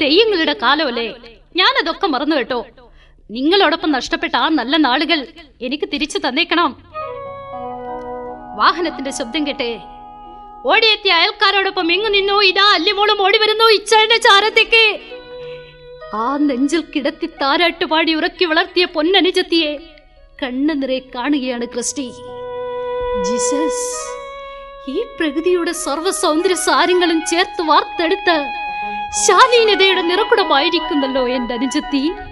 തെയ്യങ്ങളുടെ കാലമല്ലേ ഞാനതൊക്കെ മറന്നു കേട്ടോ നിങ്ങളോടൊപ്പം നഷ്ടപ്പെട്ട ആ നല്ല നാളുകൾ എനിക്ക് തിരിച്ചു തന്നേക്കണം വാഹനത്തിന്റെ ശബ്ദം കേട്ടേ ഓടിയെത്തിയ അയൽക്കാരോടൊപ്പം എങ്ങു നിന്നോ ഇതാ അല്ലിമോളും ഓടി വരുന്നു ഇച്ഛയുടെ ചാരത്തേക്ക് ആ നെഞ്ചിൽ കിടത്തി താരാട്ട് പാടി ഉറക്കി വളർത്തിയ പൊന്നനുജത്തിയെ കണ്ണു നിറയെ കാണുകയാണ് ക്രിസ്റ്റി ജീസസ് ഈ പ്രകൃതിയുടെ സർവ്വ സൗന്ദര്യ സാരങ്ങളും ചേർത്ത് വാർത്തെടുത്ത് ശാലീനതയുടെ നിറക്കുടമായിരിക്കുന്നല്ലോ എന്റെ അനുജത്തി